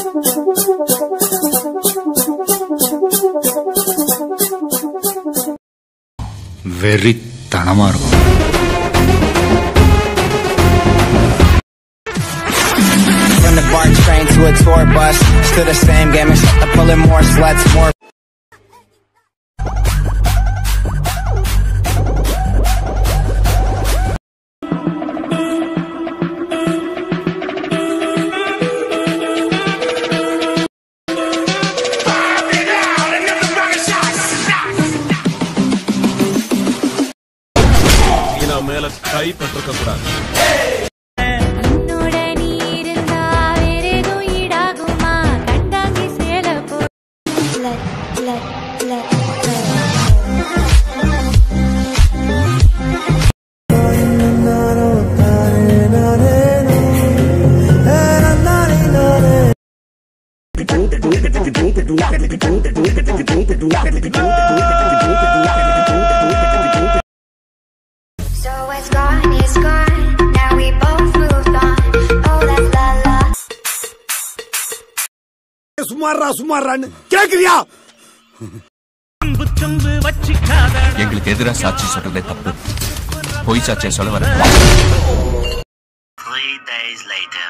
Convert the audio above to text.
வெறித்தனமா இருக்கும் From the BART train to a tour bus, still the same game except I'm pulling more sluts, more. மேல கை பட்டிருக்க கூடாது உன்னோட நீ இருந்தா வேறேதும் ஈடாகுமா கண்டாங்கி சேல போ let let let So it's gone, it's gone. Now we both moved on. Oh, that's la la. சுமாரா சுமாரான்னு கேக்குறியா எங்களுக்கு எதிராக சாட்சி சொல்றதே தப்பு பொய் சாட்சியை சொல்ல வர Three days later.